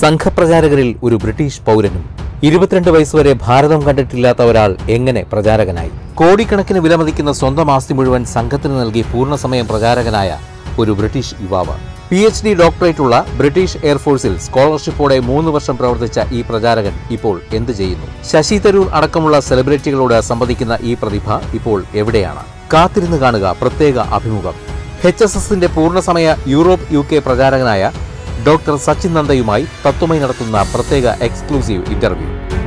സംഘപ്രചാരകരിൽ ഒരു ബ്രിട്ടീഷ് പൗരനും ഇരുപത്തിരണ്ട് വയസ്സുവരെ ഭാരതം കണ്ടിട്ടില്ലാത്ത ഒരാൾ എങ്ങനെ പ്രചാരകനായി കോടിക്കണക്കിന് വിലമതിക്കുന്ന സ്വന്തം ആസ്തി മുഴുവൻ സംഘത്തിന് നൽകി പൂർണ്ണസമയം പ്രചാരകനായ ഒരു ബ്രിട്ടീഷ് യുവാവ് പി എച്ച് ഡി ഡോക്ടറേറ്റുള്ള ബ്രിട്ടീഷ് എയർഫോഴ്സിൽ സ്കോളർഷിപ്പോടെ മൂന്ന് വർഷം പ്രവർത്തിച്ച ഈ പ്രചാരകൻ ഇപ്പോൾ എന്ത് ചെയ്യുന്നു ശശി തരൂർ അടക്കമുള്ള സെലിബ്രിറ്റികളോട് സംവദിക്കുന്ന ഈ പ്രതിഭ ഇപ്പോൾ എവിടെയാണ് കാത്തിരുന്ന് കാണുക പ്രത്യേക അഭിമുഖം എച്ച് എസ് എസിന്റെ പൂർണ്ണസമയ യൂറോപ്പ് യു കെ പ്രചാരകനായ ഡോക്ടർ സച്ചിൻ നന്ദയുമായി തത്വമൈ നടത്തുന്ന പ്രത്യേക എക്സ്ക്ലൂസീവ് ഇന്റർവ്യൂ